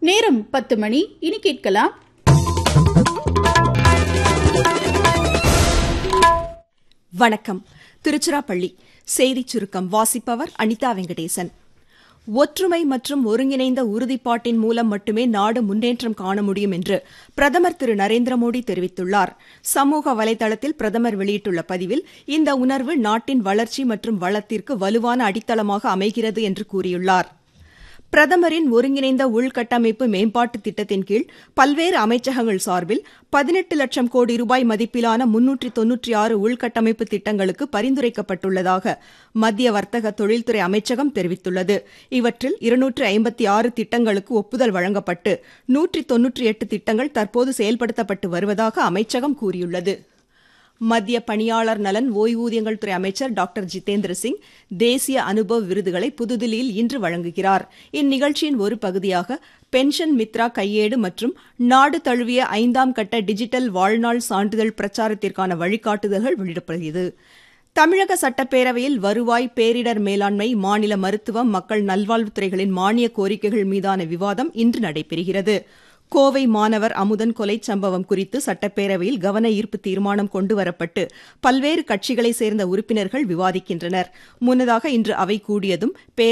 நேரம் பத்து மணி இனி கேட்கலாம் வணக்கம் திருச்சிராப்பள்ளி செய்திச் சுருக்கம் வாசிப்பவர் அனிதா வெங்கடேசன் ஒற்றுமை மற்றும் ஒருங்கிணைந்த உறுதிப்பாட்டின் மூலம் மட்டுமே நாடு முன்னேற்றம் காண முடியும் என்று பிரதமர் திரு நரேந்திர மோடி தெரிவித்துள்ளார் சமூக வலைதளத்தில் பிரதமர் வெளியிட்டுள்ள பதிவில் இந்த உணர்வு நாட்டின் வளர்ச்சி மற்றும் வளத்திற்கு வலுவான அடித்தளமாக அமைகிறது என்று கூறியுள்ளார் பிரதமரின் ஒருங்கிணைந்த உள்கட்டமைப்பு மேம்பாட்டு திட்டத்தின் கீழ் பல்வேறு அமைச்சகங்கள் சார்பில் பதினெட்டு லட்சம் கோடி ரூபாய் மதிப்பிலான முன்னூற்றி தொன்னூற்றி ஆறு உள்கட்டமைப்பு திட்டங்களுக்கு பரிந்துரைக்கப்பட்டுள்ளதாக மத்திய வர்த்தக தொழில்துறை அமைச்சகம் தெரிவித்துள்ளது இவற்றில் இருநூற்று ஐம்பத்தி ஆறு திட்டங்களுக்கு ஒப்புதல் வழங்கப்பட்டு நூற்றி தொன்னூற்றி எட்டு திட்டங்கள் தற்போது செயல்படுத்தப்பட்டு வருவதாக அமைச்சகம் கூறியுள்ளது மத்திய பணியாளர் நலன் ஓய்வூதியங்கள் துறை அமைச்சர் டாக்டர் ஜிதேந்திர சிங் தேசிய அனுபவ் விருதுகளை புதுதில்லியில் இன்று வழங்குகிறார் இந்நிகழ்ச்சியின் ஒரு பகுதியாக பென்ஷன் மித்ரா கையேடு மற்றும் நாடு தழுவிய ஐந்தாம் கட்ட டிஜிட்டல் வாழ்நாள் சான்றிதழ் பிரச்சாரத்திற்கான வழிகாட்டுதல்கள் வெளியிடப்படுகிறது தமிழக சட்டப்பேரவையில் வருவாய் பேரிடர் மேலாண்மை மாநில மருத்துவம் மக்கள் நல்வாழ்வுத்துறைகளின் மானிய கோரிக்கைகள் மீதான விவாதம் இன்று நடைபெறுகிறது கோவை மாணவர் அமுதன் கொலை சம்பவம் குறித்து சட்டப்பேரவையில் கவன ஈர்ப்பு தீர்மானம் கொண்டுவரப்பட்டு பல்வேறு கட்சிகளைச் சேர்ந்த உறுப்பினர்கள் விவாதிக்கின்றனர் முன்னதாக இன்று அவை கூடியதும்